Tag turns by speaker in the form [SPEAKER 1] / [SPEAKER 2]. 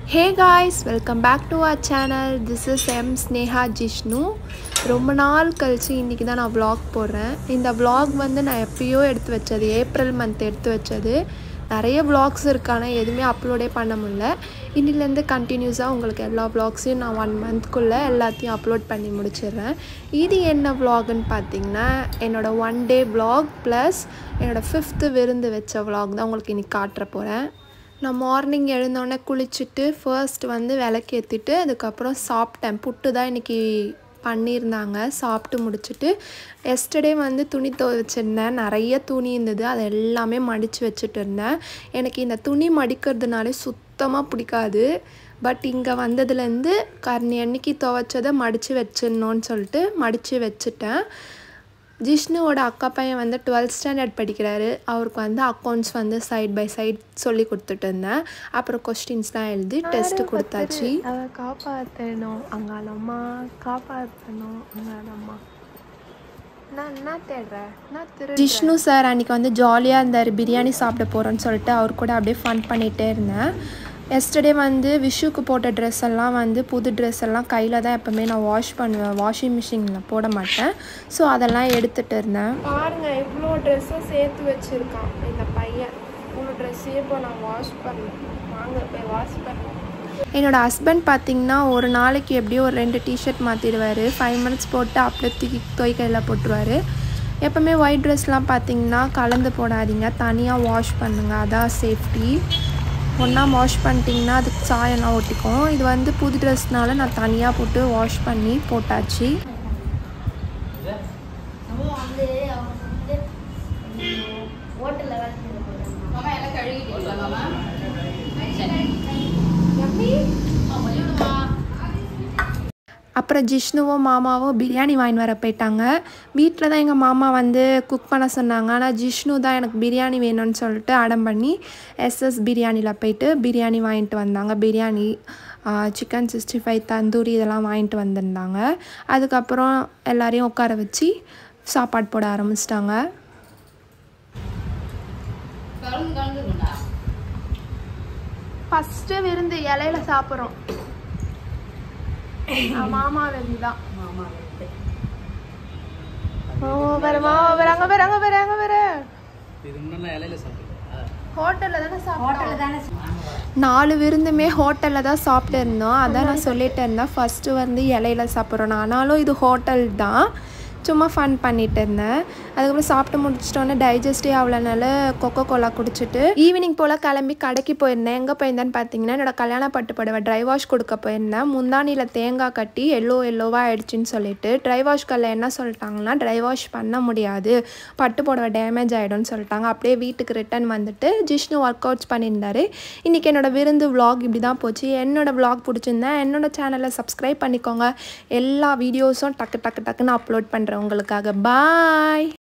[SPEAKER 1] Hey guys welcome back to our channel this is M Sneha Jishnu ரொம்ப நாள் கழித்து இன்றைக்கி தான் நான் vlog போடுறேன் இந்த vlog வந்து நான் எப்பயோ எடுத்து வச்சது ஏப்ரல் மந்த் எடுத்து வச்சது நிறைய vlogs இருக்கு ஆனால் எதுவுமே அப்லோடே பண்ண முடியல இன்னிலேருந்து கண்டினியூஸாக உங்களுக்கு எல்லா vlogsையும் நான் ஒன் மந்த்க்குள்ளே எல்லாத்தையும் அப்லோட் பண்ணி முடிச்சிடுறேன் இது என்ன vlogன்னு பார்த்தீங்கன்னா என்னோடய ஒன் டே vlog ப்ளஸ் என்னோடய ஃபிஃப்த்து விருந்து வச்ச vlog தான் உங்களுக்கு இன்றைக்கி காட்டுற போகிறேன் நான் மார்னிங் எழுந்தோடனே குளிச்சுட்டு ஃபர்ஸ்ட் வந்து விளக்கேற்றிட்டு அதுக்கப்புறம் சாப்பிட்டேன் புட்டு தான் இன்றைக்கி பண்ணியிருந்தாங்க சாப்பிட்டு முடிச்சுட்டு எஸ்டர்டே வந்து துணி துவைச்சிருந்தேன் நிறைய துணி இருந்தது அதை எல்லாமே மடித்து வச்சுட்டு இருந்தேன் எனக்கு இந்த துணி மடிக்கிறதுனாலே சுத்தமாக பிடிக்காது பட் இங்கே வந்ததுலேருந்து கர்ணி அன்னைக்கு துவைச்சதை மடித்து வச்சிடணும்னு சொல்லிட்டு மடித்து வச்சுட்டேன் ஜிஷ்ணுவோட அக்கா பையன் வந்து டுவெல்த் ஸ்டாண்டர்ட் படிக்கிறாரு அவருக்கு வந்து அக்கௌண்ட்ஸ் வந்து சைட் பை சைட் சொல்லி கொடுத்துட்டு இருந்தேன் அப்புறம் கொஸ்டின்ஸ்லாம் எழுதி டெஸ்ட்டு கொடுத்தாச்சு அதை காப்பாற்றணும் அங்காளம்மா காப்பாற்றணும் அங்காளம்மா நான் என்ன தேடுறேன் ஜிஷ்ணு சார் அன்றைக்கி வந்து ஜாலியாக இருந்தார் பிரியாணி சாப்பிட போகிறோன்னு சொல்லிட்டு அவர் கூட அப்படியே ஃபன் பண்ணிகிட்டே இருந்தேன் எஸ்டர்டே வந்து விஷுக்கு போட்ட ட்ரெஸ் எல்லாம் வந்து புது ட்ரெஸ் எல்லாம் கையில் தான் எப்போவுமே நான் வாஷ் பண்ணுவேன் வாஷிங் மிஷினில் போட மாட்டேன் ஸோ அதெல்லாம் எடுத்துகிட்டு இருந்தேன் பாருங்க இவ்வளோ ட்ரெஸ்ஸும் சேர்த்து வச்சுருக்கான் இந்த பையன் இவ்வளோ ட்ரெஸ்ஸையும் இப்போ நான் வாஷ் பண்ணேன் வாங்க போய் வாஷ் பண்ணேன் என்னோடய ஹஸ்பண்ட் பார்த்தீங்கன்னா ஒரு நாளைக்கு எப்படியும் ஒரு ரெண்டு டிஷர்ட் மாற்றிடுவார் ஃபைவ் மினிட்ஸ் போட்டு அப்படியே தூக்கி துவைக்கையில் போட்டுருவார் எப்போவுமே ஒயிட் ட்ரெஸ்லாம் பார்த்தீங்கன்னா கலந்து போடாதீங்க தனியாக வாஷ் பண்ணுங்கள் அதான் சேஃப்டி ஒன்றா வாஷ் பண்ணிட்டிங்கன்னா அதுக்கு சாயம்லாம் ஒட்டிக்கும் இது வந்து புது ட்ரெஸ்னால நான் தனியாக போட்டு வாஷ் பண்ணி போட்டாச்சு
[SPEAKER 2] நம்ம வந்து அவங்க வந்து ஹோட்டலில் வேலை செய்ய போகிறாங்க
[SPEAKER 3] மாமா எல்லாம் கழுவிட்டீங்களா மாமா சரி ஆ, கொஞ்சோண்டுமா.
[SPEAKER 1] அப்புறம் ஜிஷ்ணுவும் மாமாவும் பிரியாணி வாங்கிட்டு வர போயிட்டாங்க வீட்டில் தான் எங்கள் மாமா வந்து குக் பண்ண சொன்னாங்க ஆனால் ஜிஷ்ணு தான் எனக்கு பிரியாணி வேணும்னு சொல்லிட்டு அடம் பண்ணி எஸ்எஸ் பிரியாணியில் போயிட்டு பிரியாணி வாங்கிட்டு வந்தாங்க biryani chicken sixty five tandoori இதெல்லாம் வாங்கிட்டு வந்திருந்தாங்க அதுக்கப்புறம் எல்லாரையும் உட்கார வச்சு சாப்பாடு போட ஆரம்பிச்சிட்டாங்க
[SPEAKER 3] கலந்து கலந்துருக்குண்டா.
[SPEAKER 1] ஃபஸ்ட்டு விருந்து இலையில சாப்பிட்றோம் மாமா விருந்து தான்
[SPEAKER 3] மாமா வந்து.
[SPEAKER 1] வேற மாமா வேற அங்கே வேற அங்கே வேற அங்கே வேற
[SPEAKER 4] இது முன்னெல்லாம் இலையில சாப்பிடுவா
[SPEAKER 1] ஹோட்டலில் தானே சாப்பிட்டோம்
[SPEAKER 2] ஹோட்டலில் தானே
[SPEAKER 1] நாலு விருந்துமே ஹோட்டலில் தான் சாப்பிட்டு இருந்தோம் அதான் நான் சொல்லிட்டு இருந்தேன் ஃபஸ்ட்டு வந்து இலையில சாப்பிட்றோம் ஆனாலும் இது ஹோட்டல் தான் சும்மா ஃபன் பண்ணிட்டு இருந்தேன் அதுக்கப்புறம் சாப்பிட்டு முடிச்சிட்டோன்னே டைஜஸ்டே ஆகலனால கொக்கோ கோலா குடிச்சிட்டு ஈவினிங் போல் கிளம்பி கடைக்கு போயிருந்தேன் எங்கே போயிருந்தேன்னு பார்த்தீங்கன்னா என்னோட கல்யாண பட்டு புடவை ட்ரை வாஷ் கொடுக்க போயிருந்தேன் முந்தானியில் தேங்காய் கட்டி எல்லோ எல்லோவாக ஆயிடுச்சுன்னு சொல்லிட்டு ட்ரை வாஷ் கல்ல என்ன சொல்லிட்டாங்கன்னா ட்ரை வாஷ் பண்ண முடியாது பட்டு புடவை டேமேஜ் ஆகிடும்னு சொல்லிட்டாங்க அப்படியே வீட்டுக்கு ரிட்டர்ன் வந்துட்டு ஜிஷ்ணு ஒர்க் அவுட்ஸ் பண்ணியிருந்தாரு இன்றைக்கி என்னோட விருந்து vlog இப்படி தான் போச்சு என்னோட vlog பிடிச்சிருந்தா என்னோட சேனலை சப்ஸ்கிரைப் பண்ணிக்கோங்க எல்லா வீடியோஸும் டக்கு டக்கு டக்குன்னு அப்லோட் பண்ணுறேன் உங்களுக்காக பாய்